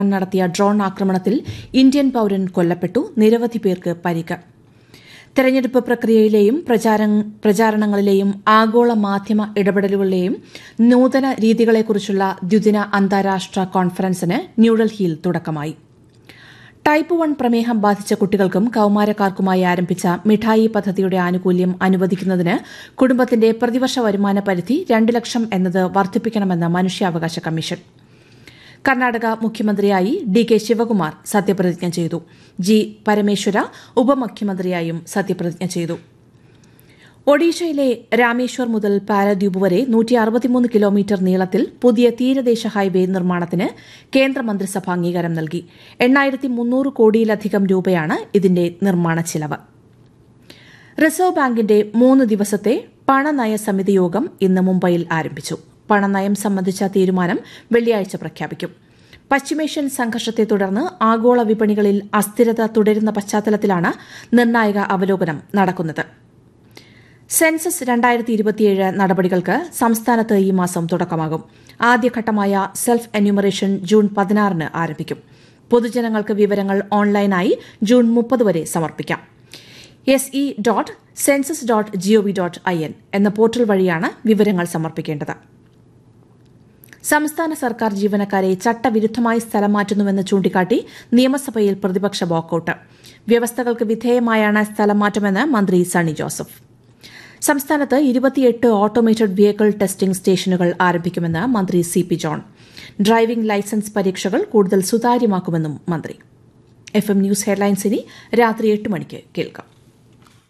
നടത്തിയ ഡ്രോൺ ആക്രമണത്തിൽ ഇന്ത്യൻ പൌരൻ കൊല്ലപ്പെട്ടു നിരവധി പേർക്ക് പരിക്ക് തെരഞ്ഞെടുപ്പ് പ്രക്രിയയിലെയും പ്രചാരണങ്ങളിലെയും ആഗോള മാധ്യമ ഇടപെടലുകളിലെയും നൂതന രീതികളെക്കുറിച്ചുള്ള ദ്വിദിന അന്താരാഷ്ട്ര കോൺഫറൻസിന് ന്യൂഡൽഹിയിൽ തുടക്കമായി ടൈപ്പ് വൺ പ്രമേഹം ബാധിച്ച കുട്ടികൾക്കും കൌമാരക്കാർക്കുമായി ആരംഭിച്ച മിഠായി പദ്ധതിയുടെ ആനുകൂല്യം അനുവദിക്കുന്നതിന് കുടുംബത്തിന്റെ പ്രതിവർഷ വരുമാന പരിധി രണ്ട് ലക്ഷം എന്നത് വർദ്ധിപ്പിക്കണമെന്ന് മനുഷ്യാവകാശ കമ്മീഷൻ കർണാടക മുഖ്യമന്ത്രിയായി ഡി കെ ശിവകുമാർ സത്യപ്രതിജ്ഞ ചെയ്തു ജി പരമേശ്വര ഉപമുഖ്യമന്ത്രിയായും സത്യപ്രതിജ്ഞ ചെയ്തു ഒഡീഷയിലെ രാമേശ്വർ മുതൽ പാരദ്വീപ് വരെ നൂറ്റി അറുപത്തിമൂന്ന് കിലോമീറ്റർ നീളത്തിൽ പുതിയ തീരദേശ ഹൈവേ നിർമ്മാണത്തിന് കേന്ദ്രമന്ത്രിസഭ അംഗീകാരം നൽകി എണ്ണായിരത്തി മുന്നൂറ് കോടിയിലധികം രൂപയാണ് ഇതിന്റെ നിർമ്മാണ ചിലവ് റിസർവ് ബാങ്കിന്റെ മൂന്ന് ദിവസത്തെ പണനയ സമിതി യോഗം ഇന്ന് മുംബൈയിൽ ആരംഭിച്ചു പണനയം സംബന്ധിച്ച തീരുമാനം വെള്ളിയാഴ്ച പ്രഖ്യാപിക്കും പശ്ചിമേഷ്യൻ സംഘർഷത്തെ തുടർന്ന് ആഗോള വിപണികളിൽ അസ്ഥിരത തുടരുന്ന പശ്ചാത്തലത്തിലാണ് നിർണായക അവലോകനം നടക്കുന്നത് സെൻസസ് രണ്ടായിരത്തി ഇരുപത്തിയേഴ് നടപടികൾക്ക് സംസ്ഥാനത്ത് ഈ മാസം തുടക്കമാകും ആദ്യഘട്ടമായ സെൽഫ് എന്യൂമറേഷൻ ജൂൺ പതിനാറിന് ആരംഭിക്കും പൊതുജനങ്ങൾക്ക് വിവരങ്ങൾ ഓൺലൈനായി ജൂൺ മുപ്പത് വരെ സമർപ്പിക്കാം S E dot census dot G O V dot I N എന്ന പോർട്ടൽ വഴിയാണ് വിവരങ്ങൾ സമർപ്പിക്കേണ്ടത് സംസ്ഥാന സർക്കാർ ജീവനക്കാരെ ചട്ടവിരുദ്ധമായി സ്ഥലം മാറ്റുന്നുവെന്ന് ചൂണ്ടിക്കാട്ടി നിയമസഭയിൽ പ്രതിപക്ഷ വാക്കൌട്ട് വ്യവസ്ഥകൾക്ക് വിധേയമായാണ് സ്ഥലം മാറ്റമെന്ന് മന്ത്രി സണ്ണി ജോസഫ് സംസ്ഥാനത്ത് ഇരുപത്തിയെട്ട് ഓട്ടോമേറ്റഡ് വെഹിക്കിൾ ടെസ്റ്റിംഗ് സ്റ്റേഷനുകൾ ആരംഭിക്കുമെന്ന് മന്ത്രി C P John driving licence പരീക്ഷകൾ കൂടുതൽ സുതാര്യമാക്കുമെന്നും മന്ത്രി എഫ് എം ന്യൂസ് ഹെഡ്ലൈൻസ് ഇനി രാത്രി എട്ട് മണിക്ക് കേൾക്കാം